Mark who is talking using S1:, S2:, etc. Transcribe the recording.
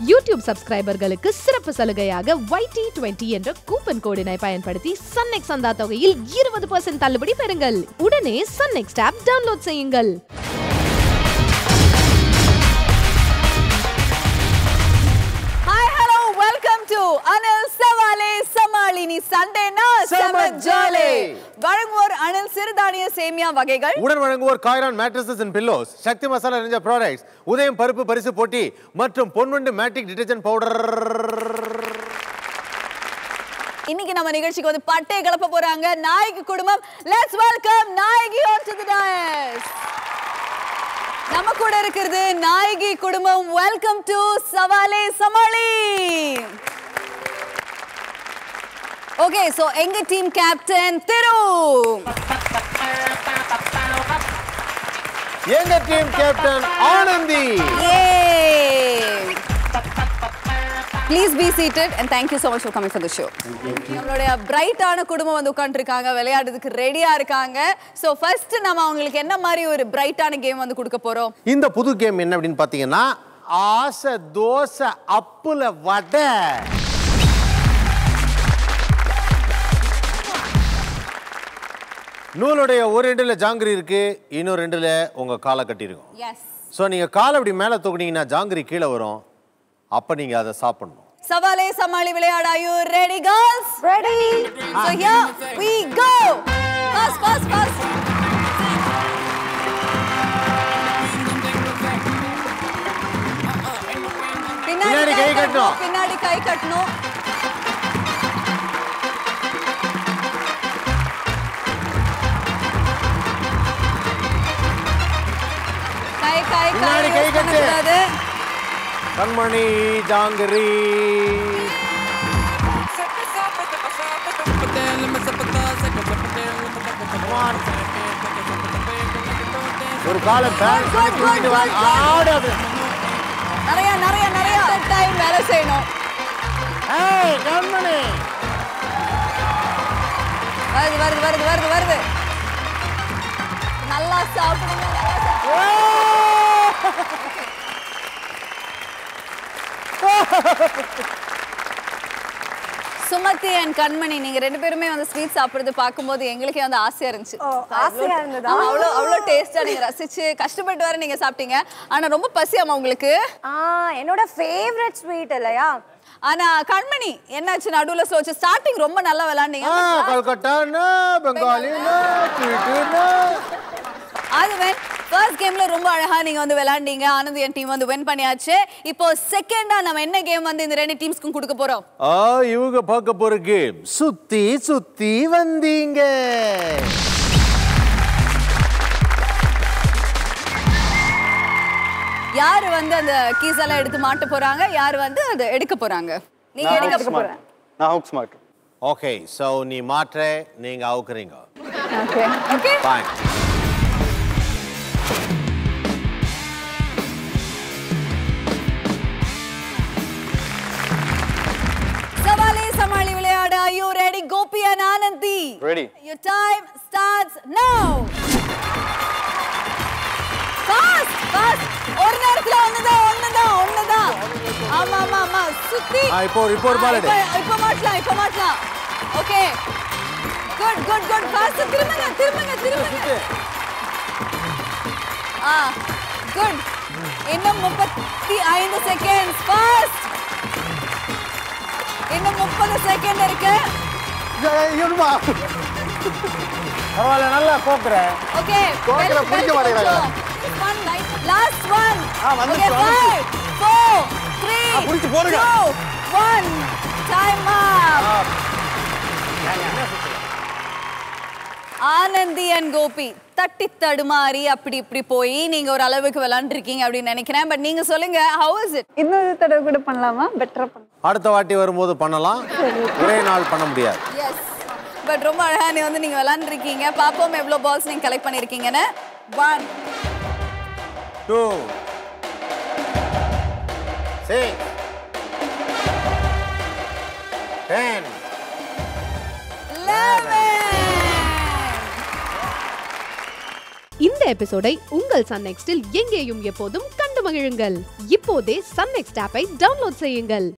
S1: YouTube சப்ஸ்கிரைபர்களுக்கு சிறப்பு சலுகையாக YT20 twenty என்ற கூப்பன் கோடினை பயன்படுத்தி சன்நெக்ஸ் சந்தா தொகையில் இருபது பர்சன்ட் தள்ளுபடி பெறுங்கள் உடனே சன்நெக்ஸ்ட் ஆப் டவுன்லோட் செய்யுங்கள்
S2: hi hello welcome to Anil Savaale சமாளினி சண்டேனா செம ஜாலே வழங்குவோர் அனில் சிறுதானிய சேமியா வகைகள்
S3: உடன் வழங்குவோர் காய்ரான் mattresses and pillows Sakthi Masala நிறைஞ்ச ப்ராடக்ட்ஸ் உதயம் பருப்பு பரிசு போட்டி மற்றும் பொன்வண்டு மேட்டிக் டிடர்ஜென்ட் பவுடர்
S2: இன்னைக்கு நம்ம நிகழ்ச்சிக்கு வந்து பட்டை கிளப்ப போறாங்க நாயகி குடும்பம் let's welcome Nayagi on to the dais நம்ம கூட இருக்கிறது நாயகி குடும்பம் welcome to Savaale Samaali okay so எங்க டீம் கேப்டன் திரு
S3: எங்க team captain Anandhi
S2: please be seated and thank you so much for coming for the show நம்மளுடைய பிரைட்டான குடும்பம் வந்து உட்காந்துருக்காங்க விளையாடுறதுக்கு ரெடியா இருக்காங்க ஸோ ஃபர்ஸ்ட் நம்ம அவங்களுக்கு என்ன மாதிரி ஒரு பிரைட்டான கேம் வந்து கொடுக்க போறோம்
S3: இந்த புது கேம் என்ன அப்படின்னு பார்த்தீங்கன்னா ஆசை தோசை அப்புல வடை நூலுடைய ஒரு ரெண்டுல ஜாங்கிரி இருக்கு இன்னொரு ரெண்டுல உங்க காலை கட்டியிருக்கும்
S2: எஸ்
S3: ஸோ நீங்க காலை அப்படி மேலே தூக்குனீங்கன்னா ஜாங்கிரி கீழே வரும் அப்ப நீங்க அதை சாப்பிடணும்
S2: சவாலே சமாளி விளையாட are you ready girls ready so here we go fast fast fast
S3: பின்னாடி கை கட்டணும்.
S2: பின்னாடி கை கட்டணும் கை கை கை
S3: பின்னாடி கை
S2: use
S3: கட்டு.
S2: பண்ணக்கூடாது
S3: கண்மணி ஜாங்கிரி ஒரு காலம் பேன்
S2: Good, good,
S3: தூக்கிட்டு
S2: good,
S3: வாங்க.
S2: good.
S3: ஆடு அது.
S2: நிறைய நிறைய நிறைய டைம் வேலை செய்யணும்
S3: ஏய், கண்மணி.
S2: வருது வருது வருது வருது வருது நல்லா சாப்பிடுங்க நல்லா சாப்பிடுங்க. சுமதி அண்ட் கண்மணி நீங்க ரெண்டு பேருமே வந்து ஸ்வீட் சாப்பிடுறது பார்க்கும்போது எங்களுக்கே வந்து ஆசையா இருந்துச்சு
S4: ஆசையா இருந்ததா?
S2: ஆமா, அவ்வளோ அவ்வளோ டேஸ்டா நீங்க ரசிச்சு கஷ்டப்பட்டு வர நீங்க சாப்பிட்டீங்க ஆனா ரொம்ப பசியாமா உங்களுக்கு
S4: ஆ என்னோட ஃபேவரட் ஸ்வீட் இல்லையா
S2: ஆனா கண்மணி என்னாச்சு நடுவுல சோச்சு ஸ்டார்டிங் ரொம்ப நல்லா விளையாண்டீங்க
S3: ஆ, கல்கட்டான்னு பெங்காலின்னு ஸ்வீட்டுன்னு
S2: அது வென் ஃபர்ஸ்ட் கேம்ல ரொம்ப அழகா நீங்க வந்து விளையாண்டீங்க ஆனந்த் என் டீம் வந்து வின் பண்ணியாச்சு இப்போ செகண்டா நம்ம என்ன கேம் வந்து இந்த ரெண்டு டீம்ஸ்க்கும் கொடுக்க போறோம்
S3: ஆ இவங்க பார்க்க போற கேம் சுத்தி சுத்தி வந்தீங்க
S2: யாரு வந்து அந்த கீஸ் எல்லாம் எடுத்து மாட்ட போறாங்க யாரு வந்து அதை எடுக்க போறாங்க நீங்க எடுக்க போற
S5: நான் ஹவுக் ஸ்மார்ட்
S3: ஓகே சோ நீ மாற்ற நீங்க அவுக்குறீங்க
S2: okay okay
S3: fine
S2: Savaale Samaali விளையாட ஐயோ ready Gopi and Anandhi
S5: Ready.
S2: Your time starts now. Fast, fast. ஒரு நேரத்துல ஒண்ணுதான் ஒண்ணுதான் ஒண்ணுதான் ஆமா ஆமா ஆமா சுத்தி
S3: ஆ, இப்போ ஒரு- இப்போ ஒரு ball எடு.
S2: ஆ, இப்ப- இப்ப மாட்டலாம் இப்ப மாட்டலாம் okay good good good fast திரும்புங்க திரும்புங்க திரும்புங்க ஆ குட் இன்னும் முப்பத்தி ஐந்து செகண்ட் ஃபாஸ்ட் இன்னும் முப்பது செகண்ட் இருக்கு
S3: பரவாயில்ல நல்லா கோக்குற
S2: ஓகே
S5: கோக்கல பிடிக்க மாட்டேங்கிறாங்க.
S2: லாஸ்ட் ஒன்
S5: ஆ, வந்துருச்சு,
S2: ஓகே
S5: வந்துருச்சு.
S2: 5 4 3
S5: ஆ, பிடிச்சு போடுங்க.
S2: 1 time up Anandhi and Gopi தட்டி தடுமாறி அப்படி இப்படி போய் நீங்க ஒரு அளவுக்கு விளையாண்டுருக்கீங்க அப்படின்னு நினைக்கிறேன் பட் நீங்க சொல்லுங்க ஹவ் இஸ் இட்
S4: இன்னொரு தடவை கூட பண்ணலாமா பெட்டரா பண்ணலாம்
S3: அடுத்த வாட்டி வரும்போது பண்ணலாம் ஒரே நாள் பண்ண முடியாது
S2: எஸ் பட் ரொம்ப அழகா நீ வந்து நீங்க விளையாண்டுருக்கீங்க பாப்போம் எவ்வளவு பால்ஸ் நீங்க கலெக்ட் பண்ணிருக்கீங்கன்னு ஒன்
S3: டூ சிக்ஸ் டென்
S1: இந்த எபிசோடை உங்கள் சன் நெக்ஸ்டில் எங்கேயும் எப்போதும் கண்டு மகிழுங்கள் இப்போதே சன் நெக்ஸ்ட் ஆப்பை டவுன்லோட் செய்யுங்கள்